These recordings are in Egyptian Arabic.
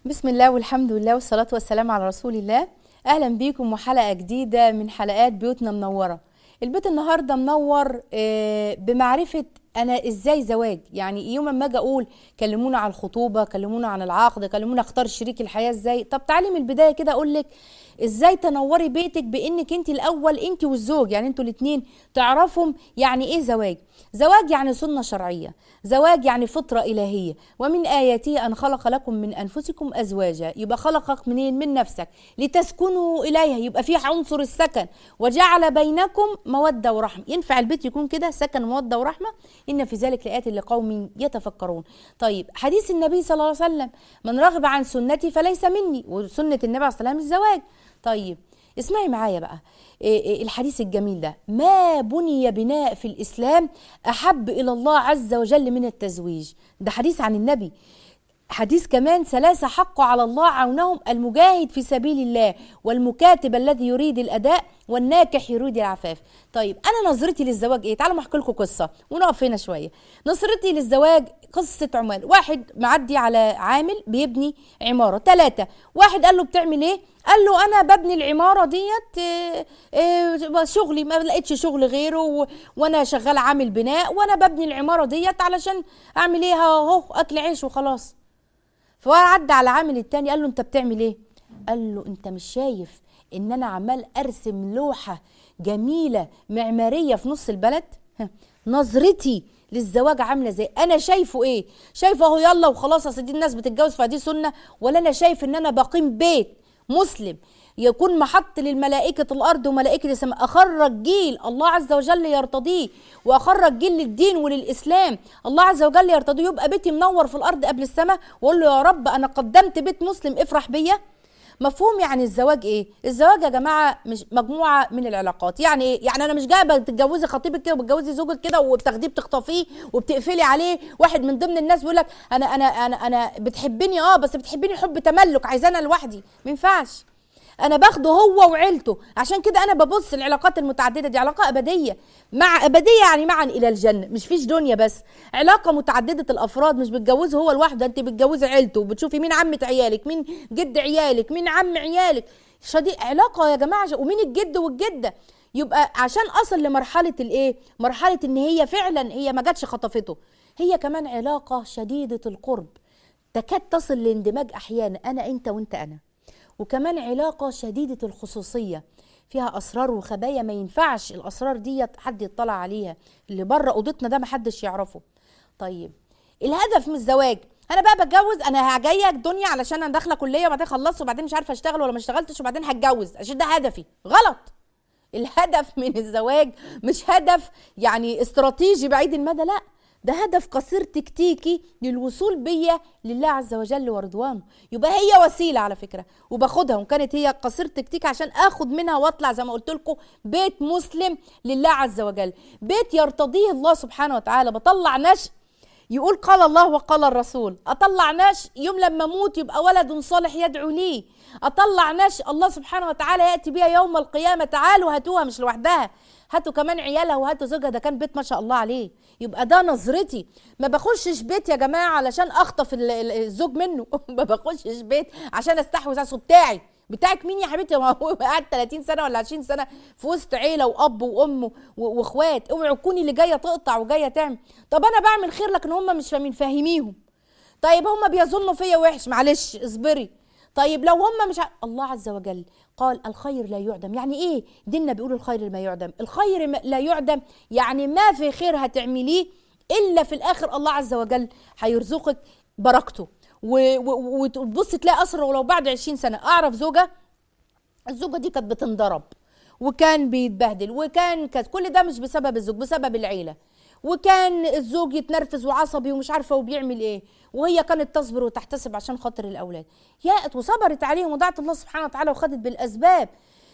بسم الله والحمد لله والصلاة والسلام على رسول الله أهلا بيكم وحلقة جديدة من حلقات بيوتنا منورة البيت النهاردة منور آه، بمعرفة أنا إزاي زواج يعني يوم ما أجي أقول كلمونا عن الخطوبة كلمونا عن العقد كلمونا اختار شريك الحياة إزاي طب تعالي من البداية كده أقول لك ازاي تنوري بيتك بانك انت الاول انت والزوج يعني انتوا الاثنين تعرفوا يعني ايه زواج زواج يعني سنه شرعيه زواج يعني فطره الهيه ومن اياته ان خلق لكم من انفسكم ازواجا يبقى خلقك منين من نفسك لتسكنوا اليها يبقى في عنصر السكن وجعل بينكم موده ورحمه ينفع البيت يكون كده سكن موده ورحمه ان في ذلك لايات لقوم يتفكرون طيب حديث النبي صلى الله عليه وسلم من رغب عن سنتي فليس مني وسنه النبي عليه الصلاه والسلام الزواج طيب اسمعي معايا بقى إيه إيه الحديث الجميل ده ما بني بناء في الإسلام أحب إلى الله عز وجل من التزويج ده حديث عن النبي حديث كمان ثلاثة حق على الله عونهم المجاهد في سبيل الله والمكاتب الذي يريد الأداء والناكح يريد العفاف طيب أنا نظرتي للزواج إيه تعالوا أحكي لكم قصة ونقف هنا شوية نظرتي للزواج قصة عمال واحد معدي على عامل بيبني عمارة ثلاثة واحد قال له بتعمل إيه قال له انا ببني العماره ديت إيه إيه شغلي ما لقيتش شغل غيره و... وانا شغال عامل بناء وانا ببني العماره ديت علشان اعمل ايه اهو اكل عيش وخلاص فعدى على عامل التاني قال له انت بتعمل ايه قال له انت مش شايف ان انا عمال ارسم لوحه جميله معماريه في نص البلد نظرتي للزواج عامله ازاي انا شايفه ايه شايفه اهو يلا وخلاص اصل دي الناس بتتجوز فدي سنه ولا انا شايف ان انا بقيم بيت مسلم يكون محط للملائكة الأرض وملائكة السماء أخرج جيل الله عز وجل يرتضيه وأخرج جيل للدين وللإسلام الله عز وجل يرتضيه يبقى بيتي منور في الأرض قبل السماء وأقول له يا رب أنا قدمت بيت مسلم افرح بيا مفهوم يعني الزواج ايه الزواج يا جماعه مش مجموعه من العلاقات يعني ايه يعني انا مش جايه تتجوزي خطيبك كده وبتجوزي زوجك كده وبتاخديه بتخطفيه وبتقفلي عليه واحد من ضمن الناس بيقول لك انا انا انا انا بتحبني اه بس بتحبني حب تملك عايزانا لوحدي ما ينفعش انا باخده هو وعيلته عشان كده انا ببص العلاقات المتعدده دي علاقه ابديه مع ابديه يعني معا الى الجنه مش فيش دنيا بس علاقه متعدده الافراد مش بتجوزه هو لوحده انت بتجوزي عيلته وبتشوفي مين عمه عيالك مين جد عيالك مين عم عيالك شديد علاقه يا جماعه ومين الجد والجده يبقى عشان اصل لمرحله الايه مرحله ان هي فعلا هي ما جاتش خطفته هي كمان علاقه شديده القرب تكاد تصل لاندماج احيانا انا انت وانت انا وكمان علاقة شديدة الخصوصية فيها أسرار وخبايا ما ينفعش الأسرار دي حد يطلع عليها اللي بره أوضتنا ده محدش يعرفه طيب الهدف من الزواج انا بقى بتجوز انا جايه الدنيا علشان انا داخله كليه وبعدين خلصت وبعدين مش عارفه اشتغل ولا ما اشتغلتش وبعدين هتجوز عشان ده هدفي غلط الهدف من الزواج مش هدف يعني استراتيجي بعيد المدى لا ده هدف قصير تكتيكي للوصول بيا لله عز وجل ورضوانه يبقى هي وسيله على فكره وباخدها وكانت هي قصير تكتيك عشان اخد منها واطلع زي ما قلت لكم بيت مسلم لله عز وجل بيت يرتضيه الله سبحانه وتعالى بطلع نشء يقول قال الله وقال الرسول اطلع ناش يوم لما اموت يبقى ولد صالح يدعو لي اطلع ناش الله سبحانه وتعالى ياتي بها يوم القيامه تعالوا هاتوها مش لوحدها هاتوا كمان عيالها وهاتوا زوجها ده كان بيت ما شاء الله عليه يبقى ده نظرتي ما بخشش بيت يا جماعه علشان اخطف الزوج منه ما بخشش بيت عشان استحوذ على بتاعي بتاعك مين يا حبيبتي ما هو قاعد 30 سنه ولا 20 سنه في وسط عيله واب وام واخوات اوعوا تكوني اللي جايه تقطع وجايه تعمل طب انا بعمل خير لكن هم مش فاهمين فاهميهم طيب هم بيظنوا فيا وحش معلش اصبري طيب لو هم مش ع... الله عز وجل قال الخير لا يعدم يعني ايه ديننا بيقول الخير ما يعدم الخير ما لا يعدم يعني ما في خير هتعمليه الا في الاخر الله عز وجل هيرزقك بركته وتبص تلاقي اثر ولو بعد 20 سنه اعرف زوجه الزوجه دي كانت بتنضرب وكان بيتبهدل وكان كذا كل ده مش بسبب الزوج بسبب العيله وكان الزوج يتنرفز وعصبي ومش عارفه وبيعمل ايه وهي كانت تصبر وتحتسب عشان خاطر الاولاد ياءت وصبرت عليهم ودعت الله سبحانه وتعالى وخدت بالاسباب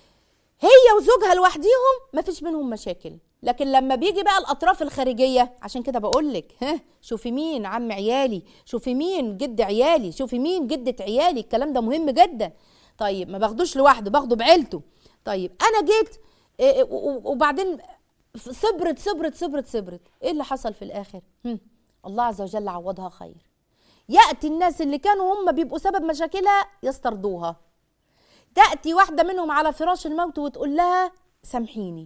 هي وزوجها لوحديهم ما فيش بينهم مشاكل لكن لما بيجي بقى الاطراف الخارجيه عشان كده بقول لك ها شوفي مين عم عيالي شوفي مين جد عيالي شوفي مين جده عيالي الكلام ده مهم جدا طيب ما باخدوش لوحده باخده بعيلته طيب انا جيت وبعدين صبرت صبرت صبرت صبرت ايه اللي حصل في الاخر هم. الله عز وجل عوضها خير ياتي الناس اللي كانوا هم بيبقوا سبب مشاكلها يسترضوها تاتي واحده منهم على فراش الموت وتقول لها سامحيني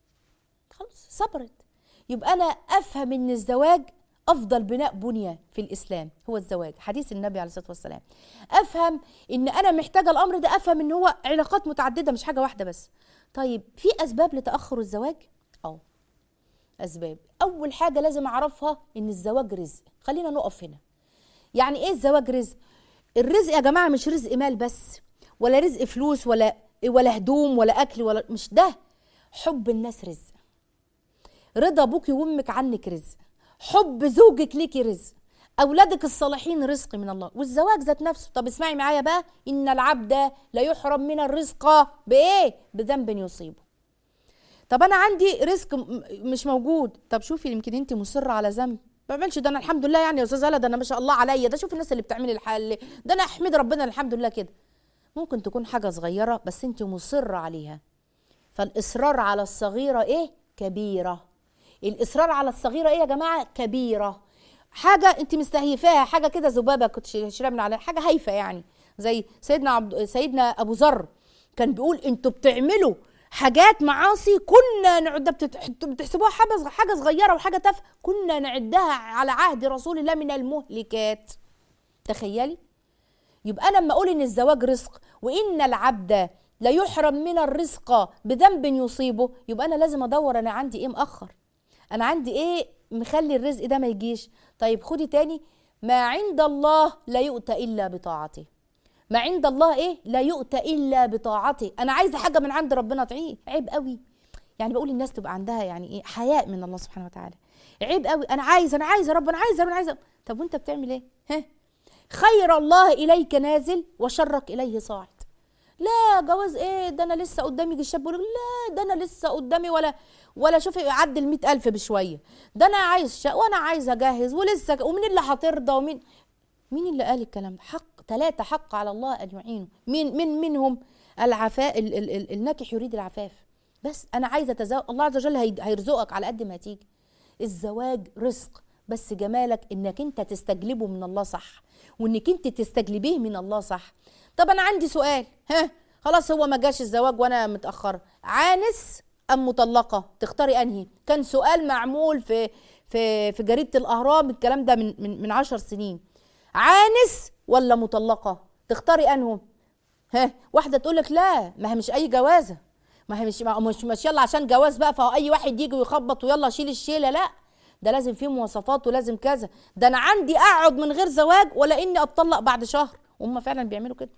خلاص صبرت يبقى انا افهم ان الزواج افضل بناء بنيه في الاسلام هو الزواج حديث النبي عليه الصلاه والسلام افهم ان انا محتاجه الامر ده افهم ان هو علاقات متعدده مش حاجه واحده بس طيب في اسباب لتاخر الزواج اه اسباب اول حاجه لازم اعرفها ان الزواج رزق خلينا نقف هنا يعني ايه الزواج رزق الرزق يا جماعه مش رزق مال بس ولا رزق فلوس ولا ولا هدوم ولا اكل ولا مش ده حب الناس رزق رضا ابوك وامك عنك رزق حب زوجك ليكي رزق اولادك الصالحين رزق من الله والزواج ذات نفسه طب اسمعي معايا بقى ان العبد لا يحرم من الرزق بايه بذنب يصيبه طب انا عندي رزق م- مش موجود طب شوفي يمكن انت مصره على ذنب ما بعملش ده انا الحمد لله يعني يا استاذ هلا ده انا ما شاء الله عليا ده شوف الناس اللي بتعمل الحل ده انا احمد ربنا الحمد لله كده ممكن تكون حاجه صغيره بس انت مصره عليها فالاصرار على الصغيره ايه كبيره الاصرار على الصغيره ايه يا جماعه كبيره حاجه انت مستهيفاها حاجه كده ذبابه كنت شايله من عليها حاجه هايفه يعني زي سيدنا عبد سيدنا ابو ذر كان بيقول انتوا بتعملوا حاجات معاصي كنا نعدها بتت- بتحسبوها حاجه حاجه صغيره وحاجه تافهه كنا نعدها على عهد رسول الله من المهلكات تخيلي يبقى انا لما اقول ان الزواج رزق وان العبد لا يحرم من الرزق بذنب يصيبه يبقى انا لازم ادور انا عندي ايه مأخر انا عندي ايه مخلي الرزق ده ما يجيش طيب خدي تاني ما عند الله لا يؤتى الا بطاعته ما عند الله ايه لا يؤتى الا بطاعته انا عايزه حاجه من عند ربنا تعيه عيب قوي يعني بقول الناس تبقى عندها يعني ايه حياء من الله سبحانه وتعالى عيب قوي انا عايزه انا عايزه يا رب انا عايزه انا عايزه طب وانت بتعمل ايه ها خير الله اليك نازل وشرك اليه صاعد لا جواز ايه ده انا لسه قدامي يجي الشاب يقول لا ده انا لسه قدامي ولا ولا شوفي يعدي ال ألف بشويه ده انا عايز شا وانا عايز اجهز ولسه ومين اللي هترضى ومين مين اللي قال الكلام ده حق ثلاثة حق على الله أن يعينوا مين من منهم العفاء ال ال ال الناكح يريد العفاف بس أنا عايزة أتزوج الله عز وجل هي- هيرزقك على قد ما تيجي الزواج رزق بس جمالك انك انت تستجلبه من الله صح وانك انت تستجلبيه من الله صح طب انا عندي سؤال ها خلاص هو ما جاش الزواج وانا متاخره عانس ام مطلقه تختاري انهي كان سؤال معمول في في في جريده الاهرام الكلام ده من من من عشر سنين عانس ولا مطلقه تختاري انهم ها واحده تقول لك لا ما هي مش اي جوازه ما هي مش ما مش مش يلا عشان جواز بقى فهو اي واحد يجي ويخبط ويلا شيل الشيله لا ده لازم فيه مواصفات ولازم كذا ده انا عندي اقعد من غير زواج ولا اني اتطلق بعد شهر وهم فعلا بيعملوا كده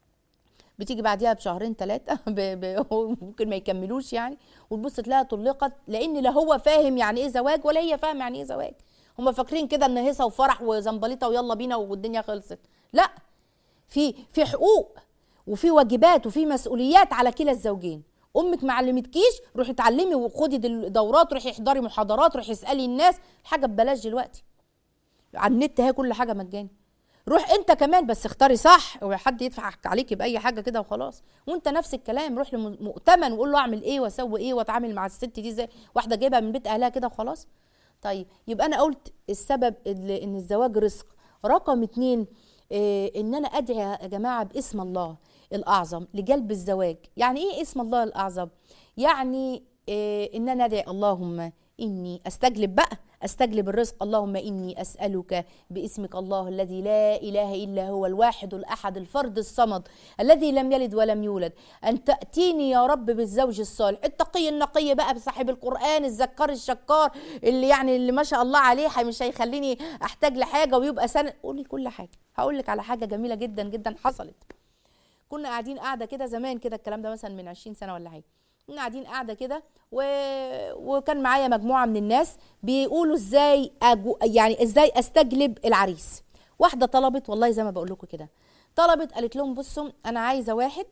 بتيجي بعديها بشهرين ثلاثة ممكن ما يكملوش يعني وتبص تلاقيها طلقت لأن لا هو فاهم يعني إيه زواج ولا هي فاهم يعني إيه زواج هم فاكرين كده إن هيصة وفرح وزنبليطة ويلا بينا والدنيا خلصت لا في في حقوق وفي واجبات وفي مسؤوليات على كلا الزوجين امك ما علمتكيش روحي اتعلمي وخدي دل- دورات روحي احضري محاضرات روحي اسالي الناس حاجه ببلاش دلوقتي على النت اهي كل حاجه مجاني روح انت كمان بس اختاري صح وحد يدفع عليكي باي حاجه كده وخلاص وانت نفس الكلام روح لمؤتمن وقول له اعمل ايه واسوي ايه واتعامل مع الست دي ازاي واحده جايبها من بيت اهلها كده وخلاص طيب يبقى انا قلت السبب اللي ان الزواج رزق رقم اتنين إيه ان انا ادعي يا جماعه باسم الله الاعظم لجلب الزواج يعني ايه اسم الله الاعظم يعني إيه ان انا ادعي اللهم اني استجلب بقى استجلب الرزق اللهم اني اسالك باسمك الله الذي لا اله الا هو الواحد الاحد الفرد الصمد الذي لم يلد ولم يولد ان تاتيني يا رب بالزوج الصالح التقي النقي بقى بصاحب القران الذكار الشكار اللي يعني اللي ما شاء الله عليه حي- مش هيخليني احتاج لحاجه ويبقى سنه قولي كل حاجه هقول لك على حاجه جميله جدا جدا حصلت كنا قاعدين قاعده كده زمان كده الكلام ده مثلا من 20 سنه ولا حاجه كنا قاعدين قاعده كده و... وكان معايا مجموعه من الناس بيقولوا ازاي أجو... يعني ازاي استجلب العريس واحده طلبت والله زي ما بقول لكم كده طلبت قالت لهم بصوا انا عايزه واحد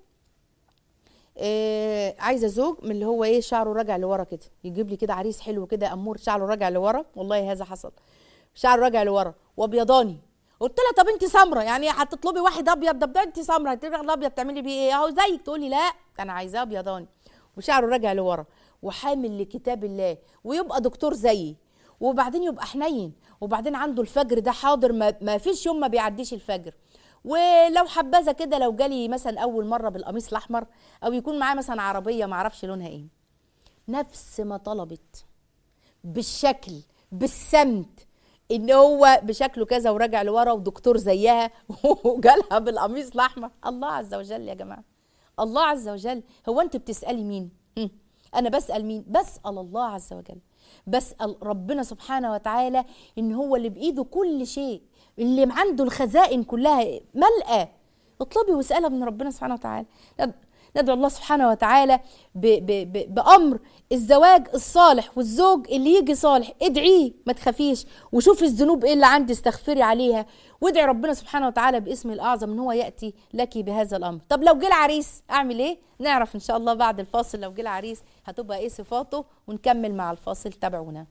آه عايزه زوج من اللي هو ايه شعره راجع لورا كده يجيب لي كده عريس حلو كده امور شعره راجع لورا والله هذا حصل شعره راجع لورا وابيضاني قلت لها طب انت سمره يعني هتطلبي واحد ابيض ده ده انت سمره هتبقى الابيض تعملي بيه ايه اهو زيك تقولي لا انا عايزاه ابيضاني وشعره راجع لورا وحامل لكتاب الله ويبقى دكتور زيي وبعدين يبقى حنين وبعدين عنده الفجر ده حاضر ما, ما فيش يوم ما بيعديش الفجر ولو حبذا كده لو جالي مثلا اول مره بالقميص الاحمر او يكون معاه مثلا عربيه ما اعرفش لونها ايه نفس ما طلبت بالشكل بالسمت ان هو بشكله كذا وراجع لورا ودكتور زيها وجالها بالقميص الاحمر الله عز وجل يا جماعه الله عز وجل هو انت بتسالي مين هم. انا بسال مين بسال الله عز وجل بسال ربنا سبحانه وتعالى ان هو اللي بايده كل شيء اللي عنده الخزائن كلها ملأى اطلبي واسالها من ربنا سبحانه وتعالى ندعو الله سبحانه وتعالى ب ب ب بأمر الزواج الصالح والزوج اللي يجي صالح ادعيه ما تخافيش وشوفي الذنوب ايه اللي عندي استغفري عليها وادعي ربنا سبحانه وتعالى باسمه الاعظم ان هو ياتي لك بهذا الامر طب لو جه العريس اعمل ايه نعرف ان شاء الله بعد الفاصل لو جه العريس هتبقى ايه صفاته ونكمل مع الفاصل تابعونا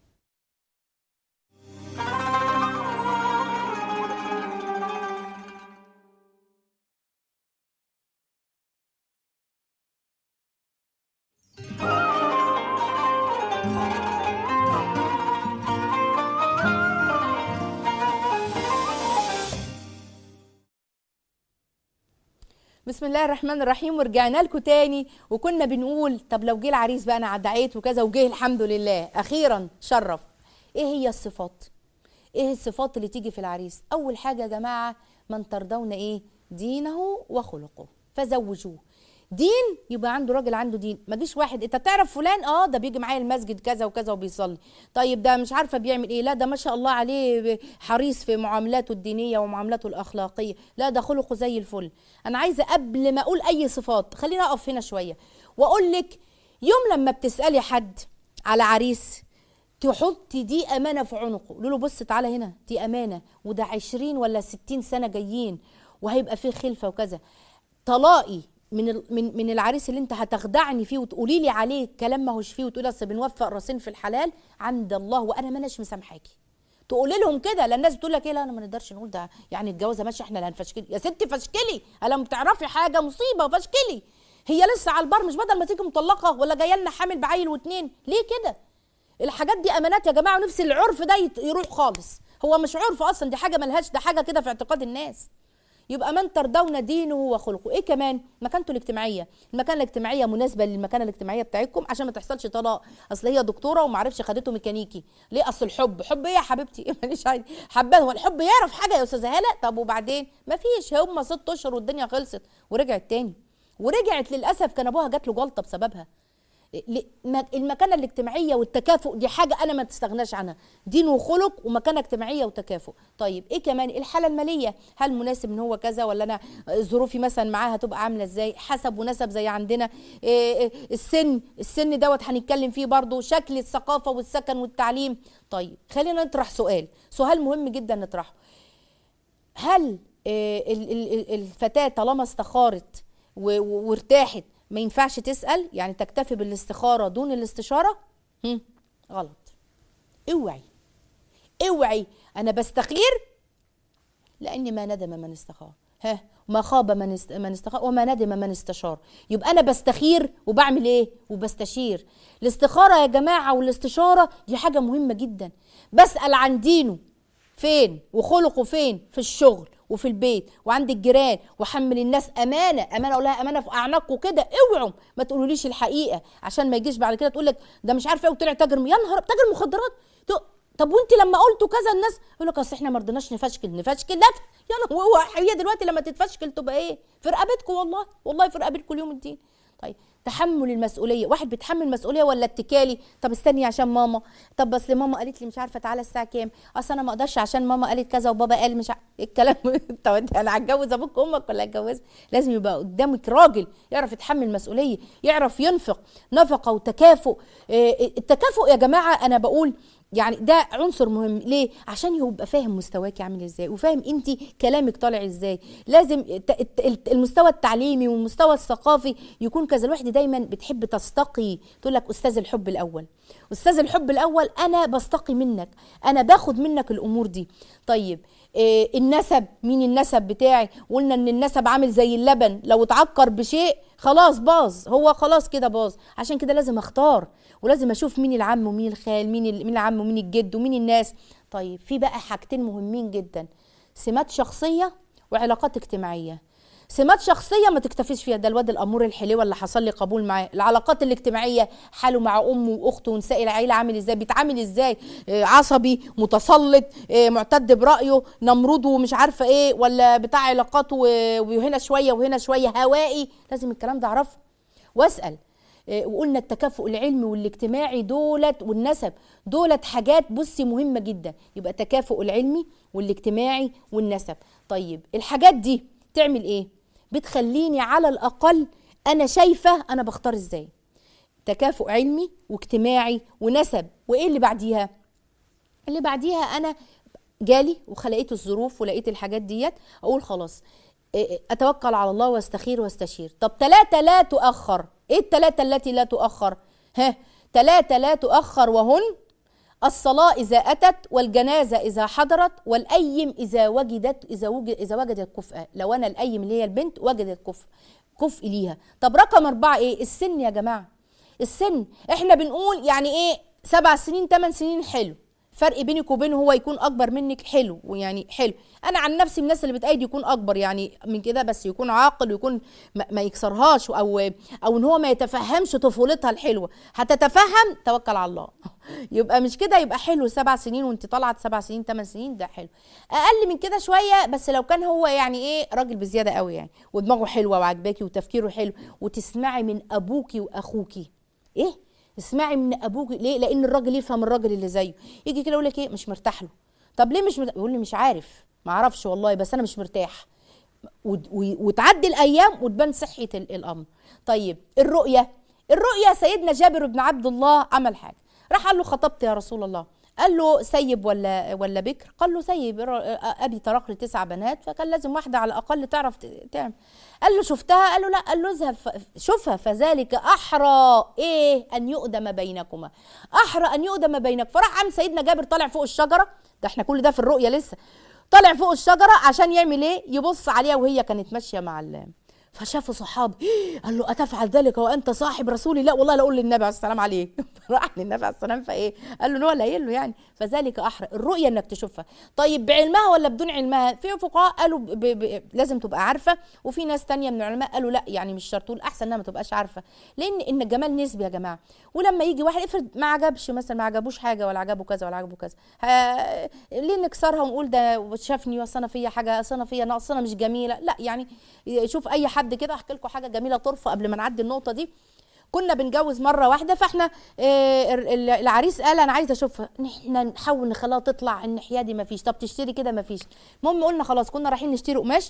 بسم الله الرحمن الرحيم ورجعنا لكم تاني وكنا بنقول طب لو جه العريس بقى انا دعيت وكذا وجه الحمد لله اخيرا شرف ايه هي الصفات ايه الصفات اللي تيجي في العريس اول حاجه يا جماعه من ترضون ايه دينه وخلقه فزوجوه دين يبقى عنده راجل عنده دين ما جيش واحد انت تعرف فلان اه ده بيجي معايا المسجد كذا وكذا وبيصلي طيب ده مش عارفه بيعمل ايه لا ده ما شاء الله عليه حريص في معاملاته الدينيه ومعاملاته الاخلاقيه لا ده خلقه زي الفل انا عايزه قبل ما اقول اي صفات خلينا اقف هنا شويه واقول لك يوم لما بتسالي حد على عريس تحطي دي امانه في عنقه قولوا له بص تعالى هنا دي امانه وده 20 ولا 60 سنه جايين وهيبقى فيه خلفه وكذا طلاقي من من من العريس اللي انت هتخدعني فيه وتقولي لي عليه كلام ما هوش فيه وتقولي اصل بنوفق راسين في الحلال عند الله وانا ما اناش مسامحاكي تقولي لهم كده لان الناس بتقول لك ايه لا انا ما نقدرش نقول ده يعني الجوازه ماشيه احنا اللي هنفشكلي يا ستي فشكلي الا بتعرفي حاجه مصيبه فشكلي هي لسه على البر مش بدل ما تيجي مطلقه ولا جايه لنا حامل بعيل واتنين ليه كده الحاجات دي امانات يا جماعه ونفس العرف ده يروح خالص هو مش عرف اصلا دي حاجه ملهاش ده حاجه كده في اعتقاد الناس يبقى من ترضون دينه وخلقه ايه كمان مكانته الاجتماعيه المكانه الاجتماعيه مناسبه للمكانه الاجتماعيه بتاعتكم عشان ما تحصلش طلاق اصل هي دكتوره وما عرفش خدته ميكانيكي ليه اصل الحب حب ايه يا حبيبتي ماليش عادي حبان هو الحب يعرف حاجه يا استاذه هاله طب وبعدين ما فيش هم ست اشهر والدنيا خلصت ورجعت تاني ورجعت للاسف كان ابوها جات له جلطه بسببها المكانة الاجتماعية والتكافؤ دي حاجة أنا ما تستغناش عنها دين وخلق ومكانة اجتماعية وتكافؤ طيب إيه كمان الحالة المالية هل مناسب إن هو كذا ولا أنا ظروفي مثلا معاه هتبقى عاملة إزاي حسب ونسب زي عندنا إيه إيه السن السن دوت هنتكلم فيه برضو شكل الثقافة والسكن والتعليم طيب خلينا نطرح سؤال سؤال مهم جدا نطرحه هل إيه الفتاة طالما استخارت وارتاحت ما ينفعش تسأل يعني تكتفي بالاستخارة دون الاستشارة هم؟ غلط اوعي اوعي انا بستخير لاني ما ندم من استخار ها ما خاب من است... من استخار وما ندم من استشار يبقى انا بستخير وبعمل ايه وبستشير الاستخاره يا جماعه والاستشاره دي حاجه مهمه جدا بسال عن دينه فين وخلقه فين في الشغل وفي البيت وعند الجيران وحمل الناس امانه امانه اقول لها امانه في اعناقكم كده اوعوا ما تقولوليش الحقيقه عشان ما يجيش بعد كده تقول لك ده مش عارفه ايه وطلع تاجر يا نهار تاجر مخدرات طب وانت لما قلتوا كذا الناس يقول لك اصل احنا ما رضيناش نفشكل نفشكل لا يا هو هي دلوقتي لما تتفشكل تبقى ايه في رقبتكم والله والله في رقبتكم اليوم الدين طيب تحمل المسؤوليه واحد بيتحمل مسؤوليه ولا اتكالي طب استني عشان ماما طب بس ماما قالت لي مش عارفه تعالى الساعه كام اصل انا ما اقدرش عشان ماما قالت كذا وبابا قال مش ع... الكلام طب انا هتجوز ابوك وامك ولا هتجوز لازم يبقى قدامك راجل يعرف يتحمل مسؤوليه يعرف ينفق نفقه وتكافؤ التكافؤ يا جماعه انا بقول يعني ده عنصر مهم ليه عشان يبقى فاهم مستواك عامل ازاي وفاهم انت كلامك طالع ازاي لازم المستوى التعليمي والمستوى الثقافي يكون كذا الواحد دايما بتحب تستقي تقول لك استاذ الحب الاول استاذ الحب الاول انا بستقي منك انا باخد منك الامور دي طيب إيه النسب مين النسب بتاعي قلنا ان النسب عامل زي اللبن لو اتعكر بشيء خلاص باظ هو خلاص كده باظ عشان كده لازم اختار ولازم اشوف مين العم ومين الخال مين مين العم ومين الجد ومين الناس طيب في بقى حاجتين مهمين جدا سمات شخصيه وعلاقات اجتماعيه سمات شخصيه ما تكتفيش فيها ده الواد الامور الحلوه اللي حصل لي قبول معاه العلاقات الاجتماعيه حاله مع امه واخته ونساء العيله عامل ازاي بيتعامل ازاي آه، عصبي متسلط آه، معتد برايه نمرود ومش عارفه ايه ولا بتاع علاقات و- وهنا شويه وهنا شويه هوائي لازم الكلام ده اعرفه واسال آه، وقلنا التكافؤ العلمي والاجتماعي دولت والنسب دولت حاجات بصي مهمه جدا يبقى التكافؤ العلمي والاجتماعي والنسب طيب الحاجات دي تعمل ايه بتخليني على الاقل انا شايفه انا بختار ازاي تكافؤ علمي واجتماعي ونسب وايه اللي بعديها اللي بعديها انا جالي وخلقت الظروف ولقيت الحاجات ديت اقول خلاص إيه إيه، اتوكل على الله واستخير واستشير طب ثلاثة لا تؤخر ايه الثلاثة التي لا تؤخر ها ثلاثة لا تؤخر وهن الصلاة إذا أتت والجنازة إذا حضرت والأيم إذا وجدت إذا وجد إذا وجدت كفء لو أنا الأيم اللي هي البنت وجدت كفء كفء ليها طب رقم أربعة إيه السن يا جماعة السن إحنا بنقول يعني إيه سبع سنين ثمان سنين حلو فرق بينك وبينه هو يكون اكبر منك حلو ويعني حلو انا عن نفسي من الناس اللي بتأيد يكون اكبر يعني من كده بس يكون عاقل ويكون ما, ما يكسرهاش او او ان هو ما يتفهمش طفولتها الحلوه هتتفهم توكل على الله يبقى مش كده يبقى حلو سبع سنين وانت طلعت سبع سنين ثمان سنين ده حلو اقل من كده شويه بس لو كان هو يعني ايه راجل بزياده قوي يعني ودماغه حلوه وعجباكي وتفكيره حلو وتسمعي من ابوكي واخوكي ايه اسمعي من ابوك ليه لان الراجل يفهم الراجل اللي زيه يجي كده يقول لك ايه مش مرتاح له طب ليه مش مرتاح يقول لي مش عارف ما اعرفش والله بس انا مش مرتاح ود- و- وتعدي الايام وتبان صحه ال- الامر طيب الرؤيه الرؤيه سيدنا جابر بن عبد الله عمل حاجه راح قال له خطبت يا رسول الله قال له سيب ولا ولا بكر قال له سيب ر- ابي طرق لي تسع بنات فكان لازم واحده على الاقل تعرف ت- تعمل قال له شفتها قال له لا قال له اذهب ف- شوفها فذلك احرى ايه ان يؤدم بينكما احرى ان يؤدم بينك فراح عم سيدنا جابر طالع فوق الشجره ده احنا كل ده في الرؤيه لسه طالع فوق الشجره عشان يعمل ايه يبص عليها وهي كانت ماشيه مع ال فشافوا صحابي قال له اتفعل ذلك وانت صاحب رسول الله والله لا اقول للنبي عليه السلام عليك راح للنبي عليه السلام فايه قال له إن هو اللي قايل له يعني فذلك احرى الرؤيه انك تشوفها طيب بعلمها ولا بدون علمها في فقهاء قالوا ب... ب... ب... لازم تبقى عارفه وفي ناس تانية من العلماء قالوا لا يعني مش شرط الاحسن انها ما تبقاش عارفه لان ان الجمال نسبي يا جماعه ولما يجي واحد افرض ما عجبش مثلا ما عجبوش حاجه ولا عجبه كذا ولا عجبه كذا ها... ليه نكسرها ونقول ده شافني وأصل انا فيا حاجه أصل انا فيا نقص انا مش جميله لا يعني شوف اي حد كده احكي لكم حاجه جميله طرفه قبل ما نعدي النقطه دي كنا بنجوز مره واحده فاحنا آه، ال- ال- العريس قال انا عايزه اشوفها احنا نحاول نخليها تطلع الناحيه دي مفيش طب تشتري كده مفيش المهم قلنا خلاص كنا رايحين نشتري قماش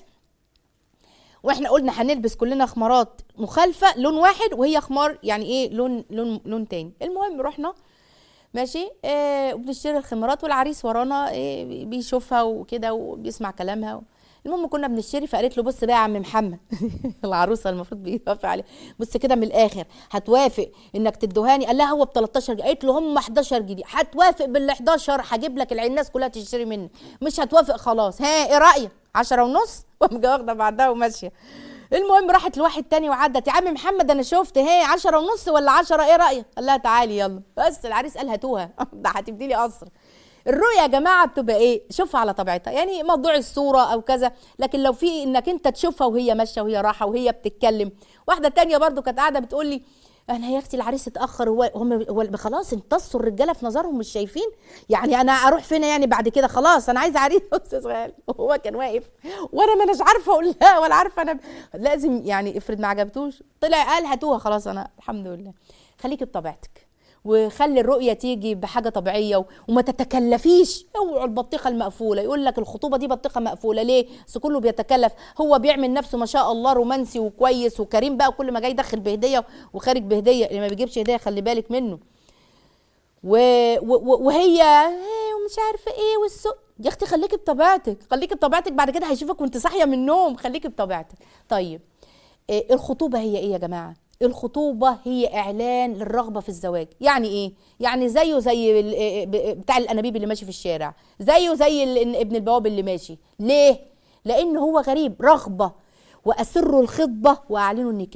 واحنا قلنا هنلبس كلنا خمارات مخالفه لون واحد وهي خمار يعني ايه لون لون لون تاني المهم رحنا ماشي آه وبنشتري الخمارات والعريس ورانا آه بيشوفها وكده وبيسمع كلامها المهم كنا بنشتري فقالت له بص بقى يا عم محمد العروسه المفروض بيوافق عليه بص كده من الاخر هتوافق انك تدوهاني قال لها هو ب 13 جنيه قالت له هم 11 جنيه هتوافق بال 11 هجيب لك العين الناس كلها تشتري مني مش هتوافق خلاص ها ايه رايك 10 ونص وقام واخده بعدها وماشيه المهم راحت لواحد تاني وعدت يا عم محمد انا شفت هي عشرة ونص ولا عشرة ايه رأيك قال لها تعالي يلا بس العريس قال هاتوها ده هتبدي لي قصر الرؤية يا جماعة بتبقى ايه شوفها على طبيعتها يعني موضوع الصورة او كذا لكن لو في انك انت تشوفها وهي ماشية وهي راحة وهي بتتكلم واحدة تانية برضو كانت قاعدة بتقول لي انا يا اختي العريس اتاخر هو هم هو خلاص امتصوا الرجاله في نظرهم مش شايفين يعني انا اروح فين يعني بعد كده خلاص انا عايزه عريس استاذ غالي وهو كان واقف وانا ما اناش عارفه اقول لا ولا عارفه انا ب... لازم يعني افرض ما عجبتوش طلع قال هاتوها خلاص انا الحمد لله خليكي بطبيعتك وخلي الرؤية تيجي بحاجة طبيعية و- وما تتكلفيش اوعوا البطيخة المقفولة يقول لك الخطوبة دي بطيخة مقفولة ليه؟ بس كله بيتكلف هو بيعمل نفسه ما شاء الله رومانسي وكويس وكريم بقى وكل ما جاي يدخل بهدية وخارج بهدية اللي ما بيجيبش هدية خلي بالك منه و... و... وهي إيه ومش عارفه ايه والسوق يا اختي خليكي بطبيعتك خليكي بطبيعتك بعد كده هيشوفك وانت صاحيه من النوم خليكي بطبيعتك طيب إيه الخطوبه هي ايه يا جماعه الخطوبه هي اعلان للرغبه في الزواج يعني ايه يعني زيه زي ال- إيه ب- بتاع الانابيب اللي ماشي في الشارع زيه زي ال- ابن البواب اللي ماشي ليه لان هو غريب رغبه واسروا الخطبه واعلنوا النكاح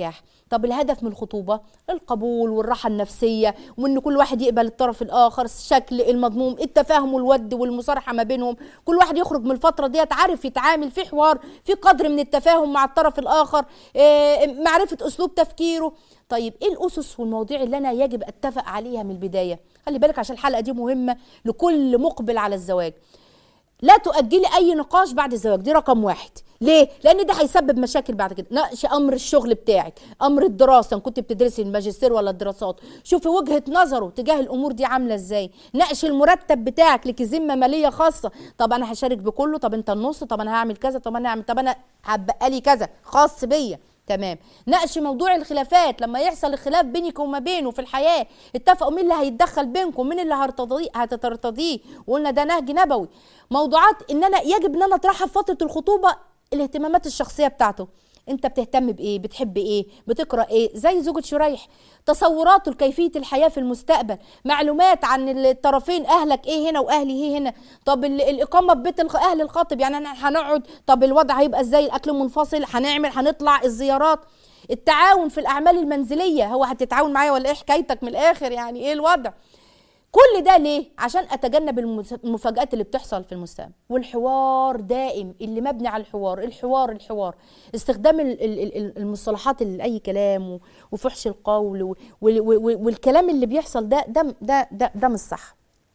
طب الهدف من الخطوبه القبول والراحه النفسيه وان كل واحد يقبل الطرف الاخر الشكل المضموم التفاهم والود والمصارحه ما بينهم كل واحد يخرج من الفتره ديت عارف يتعامل في حوار في قدر من التفاهم مع الطرف الاخر آه، معرفه اسلوب تفكيره طيب ايه الاسس والمواضيع اللي انا يجب اتفق عليها من البدايه خلي بالك عشان الحلقه دي مهمه لكل مقبل على الزواج لا تؤجلي اي نقاش بعد الزواج دي رقم واحد ليه لان ده هيسبب مشاكل بعد كده ناقش امر الشغل بتاعك امر الدراسه ان كنت بتدرسي الماجستير ولا الدراسات شوفي وجهه نظره تجاه الامور دي عامله ازاي ناقش المرتب بتاعك لك ذمه ماليه خاصه طب انا هشارك بكله طب انت النص طب انا هعمل كذا طب انا هعمل طب انا هبقى لي كذا خاص بيا تمام ناقش موضوع الخلافات لما يحصل الخلاف بينك وما بينه في الحياه اتفقوا مين اللي هيتدخل بينكم مين اللي هترتضيه هتترتضيه وقلنا ده نهج نبوي موضوعات ان انا يجب ان انا اطرحها في فتره الخطوبه الاهتمامات الشخصيه بتاعته انت بتهتم بايه بتحب ايه بتقرا ايه زي زوجة شريح تصوراته لكيفيه الحياه في المستقبل معلومات عن الطرفين اهلك ايه هنا واهلي ايه هنا طب ال- الاقامه في بيت الخ- اهل الخاطب يعني انا هنقعد طب الوضع هيبقى ازاي الاكل منفصل هنعمل هنطلع الزيارات التعاون في الاعمال المنزليه هو هتتعاون معايا ولا ايه حكايتك من الاخر يعني ايه الوضع كل ده ليه عشان اتجنب المس- المفاجآت اللي بتحصل في المستقبل والحوار دائم اللي مبني على الحوار الحوار الحوار استخدام ال- ال- ال- المصطلحات اللي اي كلام و- وفحش القول و- وال- وال- والكلام اللي بيحصل ده ده ده ده, ده مش صح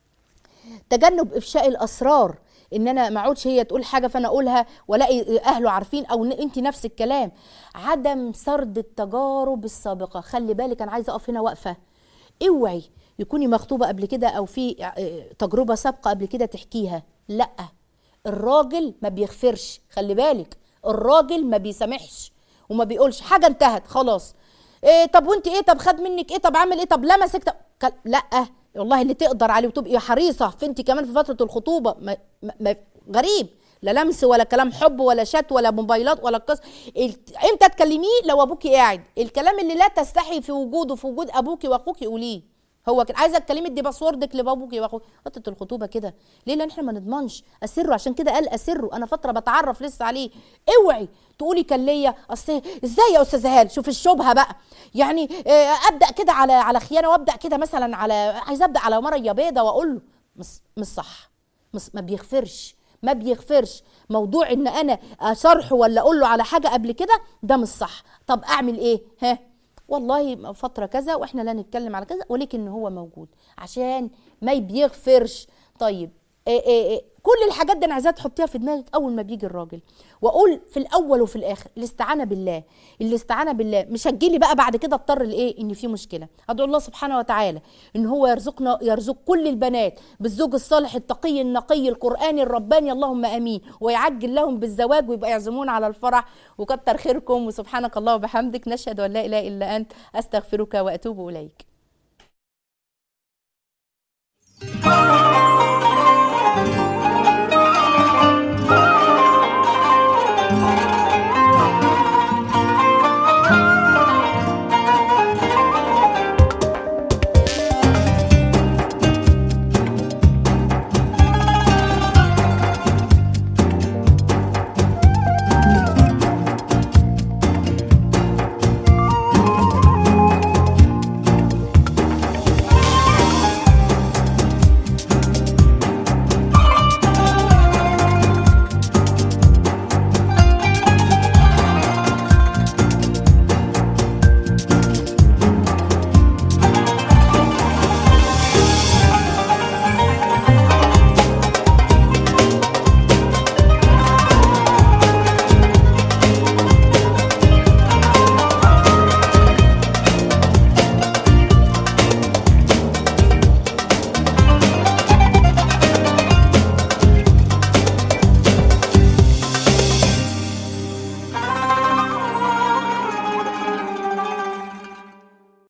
تجنب افشاء الاسرار ان انا ما اقعدش هي تقول حاجه فانا اقولها والاقي اهله عارفين او انت نفس الكلام عدم سرد التجارب السابقه خلي بالك انا عايزه اقف هنا واقفه اوعي يكوني مخطوبه قبل كده او في آه، تجربه سابقه قبل كده تحكيها لا الراجل ما بيغفرش خلي بالك الراجل ما بيسامحش وما بيقولش حاجه انتهت خلاص إيه طب وانت ايه طب خد منك ايه طب عمل ايه طب لمسك طب ك- لا والله اللي تقدر عليه وتبقي حريصه في انت كمان في فتره الخطوبه ما ما ما غريب لا لمس ولا كلام حب ولا شات ولا موبايلات ولا قص ال- امتى تكلميه لو ابوكي قاعد الكلام اللي لا تستحي في وجوده في وجود ابوكي واخوكي قوليه هو كده عايزه تكلمي ادي باسوردك لبابوكي واخوك فتره الخطوبه كده ليه لان احنا ما نضمنش اسره عشان كده قال اسره انا فتره بتعرف لسه عليه اوعي تقولي كان ليا اصل ازاي يا استاذه هال شوف الشبهه بقى يعني آه، ابدا كده على على خيانه وابدا كده مثلا على عايزه ابدا على مره بيضه واقول له مش مش صح مش ما بيغفرش ما بيغفرش موضوع ان انا اشرحه ولا اقول له على حاجه قبل كده ده مش صح طب اعمل ايه ها والله فتره كذا واحنا لا نتكلم على كذا ولكن هو موجود عشان ما بيغفرش طيب إيه إيه إيه كل الحاجات دي انا عايزاها تحطيها في دماغك اول ما بيجي الراجل واقول في الاول وفي الاخر الاستعانه بالله الاستعانه بالله مش هتجيلي بقى بعد كده اضطر لايه ان في مشكله ادعو الله سبحانه وتعالى ان هو يرزقنا يرزق كل البنات بالزوج الصالح التقي النقي القراني الرباني اللهم امين ويعجل لهم بالزواج ويبقى يعزمون على الفرح وكتر خيركم وسبحانك الله وبحمدك نشهد ان لا اله الا انت استغفرك واتوب اليك